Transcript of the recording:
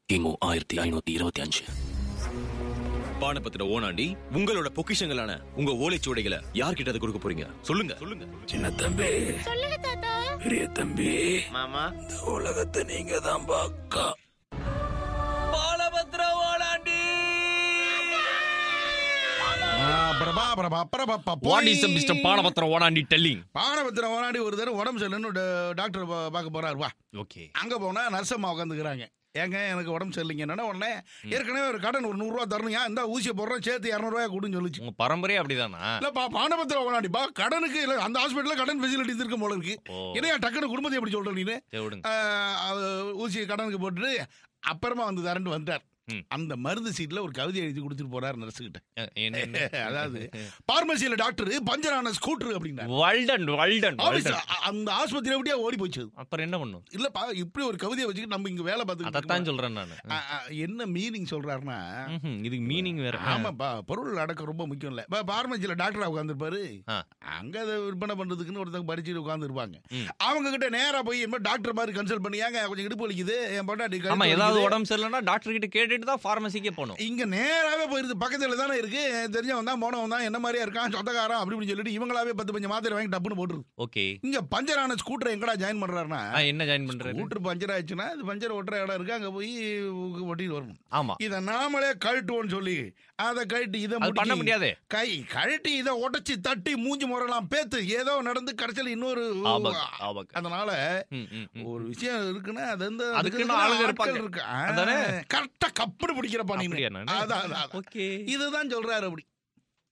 கிமு ஆயிரத்தி ஐநூத்தி இருபத்தி அஞ்சு பானபத்திர ஓனாண்டி உங்களோட பொக்கிஷங்களான உங்க ஓலைச்சுவடைகளை யார்கிட்ட அதை கொடுக்க போறீங்க சொல்லுங்க சொல்லுங்க சின்ன தம்பி சொல்லுங்க தாத்தா பெரிய தம்பி மாமா இந்த உலகத்தை நீங்க தான் பாக்கா Balabathra Onandi Prabha Prabha Prabha what is mister Banabathiram Onandi telling Banabathiram Onandi ஒரு தடவை உடம்பு சரியில்லைன்னு டா- டாக்டர் பா- பார்க்க போறாரு வா ஓகே அங்க போனா நர்சம்மா உட்காந்துக்கிறாங்க ஏங்க எனக்கு உடம்பு சரியில்லைங்க உடனே ஏற்கனவே ஒரு கடன் ஒரு நூறுரூவா தரணுங்க இந்த ஊசியை போடுறோம் சேர்த்து இரநூறுவா கொடுன்னு சொல்லிச்சு உங்க பரம்பரையே அப்படிதானா இல்லப்பா பானபத்திரம் ஓனாடிப்பா கடனுக்கு இல்ல அந்த ஹாஸ்பிட்டல்ல கடன் ஃபெசிலிட்டிஸ் இருக்கு போல இருக்கு ஓ. என்னையா டக்குனு குடும்பத்தை எப்படி சொல்ற நீனு சரி விடுங்க ஆஹ், அது ஊசி கடனுக்கு போட்டுட்டு அப்புறமா வந்து தரண்டு வந்துட்டார் ம். அந்த மருந்து சீட்ல ஒரு கவிதை எழுதி கொடுத்துட்டு போறாரு நர்ஸு கிட்ட அஹ், என்ன, என்ன? அதாவது பார்மசியில டாக்டர் பஞ்சரான ஸ்கூட்டர் அப்படின்னா வல்டன் வல்டன் ஆபீஸ் வல்டன் அ- அந்த ஆஸ்பத்திரி அப்படியே ஓடி போச்சு அது. அப்புறம் என்ன பண்ணும் இல்லப்பா இப்படி ஒரு கவிதையை வச்சுக்கிட்டு நம்ம இங்க வேலை பார்த்துக்கிட்டு அதத்தான் இருக்கோம். சொல்றேன் நானு அ, அ, என்ன மீனிங் சொல்றாருன்னா ம்ஹும், இதுக்கு மீனிங் வேற ஆமாப்பா பொருள் அடக்கம் ரொம்ப முக்கியம் இல்ல இப்ப பார்மசியில டாக்டரா உட்காந்துருப்பாரு ஆ. அங்க அதை விற்பனை பண்றதுக்குன்னு ஒருத்தங்க பறிச்சுட்டு உட்காந்துருப்பாங்க ம். அவங்க கிட்ட நேரா போய் என்ன டாக்டர் மாதிரி கன்சல்ட் பண்ணி ஏங்க கொஞ்சம் இடுப்பு வலிக்குது என் பொண்டாட்டி கழுத்து ஆமா ஏதாவது வலிக்குது." உடம்பு சரியில்லைன்னா டாக்டர் கிட்ட கேட்டுட்டு தான் ஃபார்மசிக்கே போகணும் இங்க நேராவே போயிருது பக்கத்துல தானே இருக்கு தெரிஞ்சவன் தான் போனவன் தான் என்ன மாதிரியா இருக்கான் சொந்தக்காரன் அப்படி இப்படின்னு சொல்லிட்டு இவங்களாவே பத்து பஞ்சம் மாத்திரை வாங்கி டப்புன்னு போட்டுருது ஓகே இங்க பஞ்சரான ஸ்கூட்டர் எங்கடா ஜாயின் பண்றாருன்னா என்ன ஜாயின் பண்றாரு ஸ்கூட்டர் பஞ்சர் ஆயிடுச்சுன்னா இது பஞ்சர் ஒட்டுற இடம் இருக்கு அங்க போய் ஒட்டிட்டு வரணும் ஆமா இத நாமளே கழட்டுவோம்னு சொல்லி அதை கழட்டி இதை அது பண்ண முடுக்கி, முடியாதே கை கழட்டி இதை உடைச்சி தட்டி மூஞ்சி முறையெல்லாம் பேத்து ஏதோ நடந்து கடைசியில் இன்னொரு ஆபக், ஆபக். அதனால ம், ம், ம். ஒரு விஷயம் இருக்குன்னா அது வந்து அதுக்குன்னு ஆளுங்க இருப்பாங்க. இருக்கு அதானே? கரெக்டா கப்புனு பிடிக்கிறப்பா நீ அப்படியா நானு? அதான் அதான், அதான். ஓகே இதுதான் சொல்றாரு அப்படி